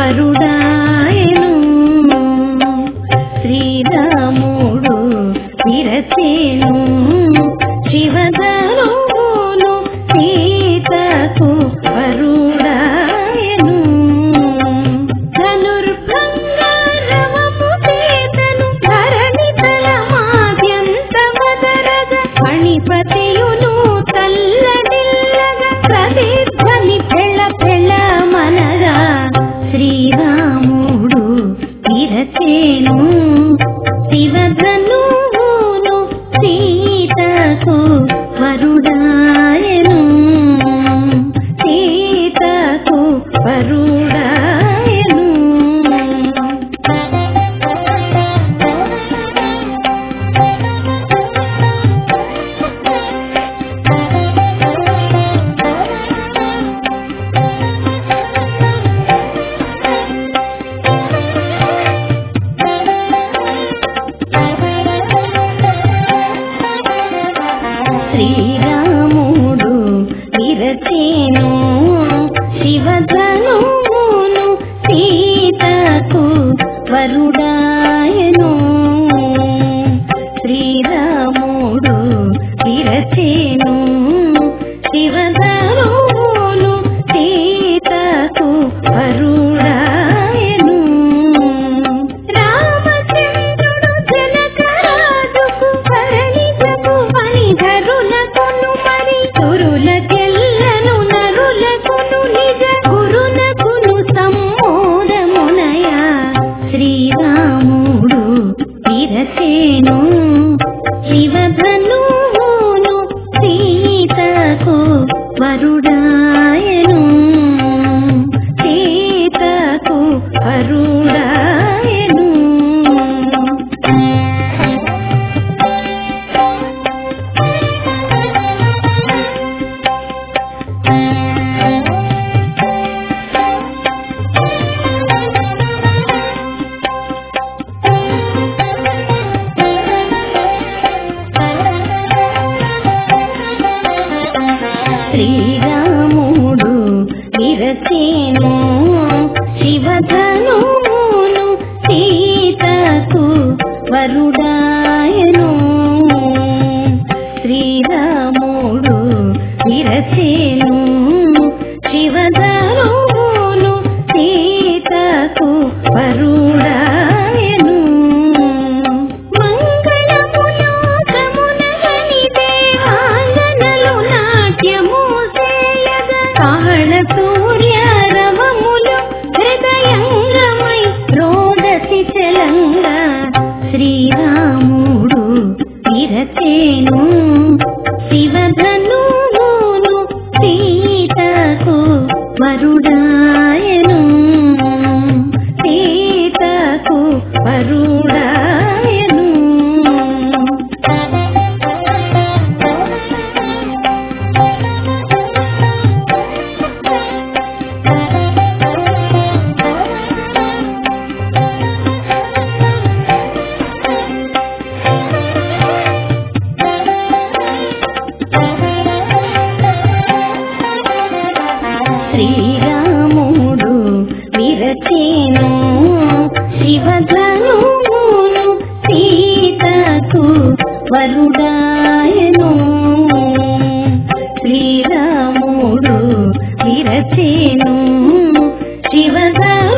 వరుడాయను శ్రీరాముడు విరచేను శివధనువును సీతకు వరుడాయను ధనుర్భంగారవము సీతను ధరణి తలమాద్యంతమదరగ మణిపతియును తల్లడిల్లగ ప్రతిధ్వని పెళ్ళ పెళ్ళ మనగా శ్రీరాముడు విరచేను శివధనువును సీతకు వరుడాయను సీతకు వరుడాయను శ్రీరాముడు విరచేను శివధనువును సీతకు వరుడాయను శ్రీరాముడు విరచేను శివధనువును సీతకు వరుడాయను రామచంద్రుడు జనకరాజుకు పరిణితకు పనిధరులకును మరి తురులకెల్లను నరులకును నిజ గురునకును సమ్మోదమునయ శ్రీరాముడు విరచేను శివధనువును సీతకు వరుడాయను సీతకు వరుడాయను శ్రీరాముడు విరచేను శివధనువును సీతకు వరుడాయను శ్రీరాముడు విరచేను శివధనువును సీతకు వరుడాయను మంగళములోకమునగని దేవాంగనలు నాట్యము చేయగ కాహళ సూర్య రవములు హృదయంగమై రోదసి చలంగ శ్రీరాముడు విరచేను శివధనువును సీతకు వరుడాయను సీతకు వరుడాయను శ్రీరాముడు విరచేను శివధనువును సీతకు వరుడాయను శ్రీరాముడు విరచేను శివధను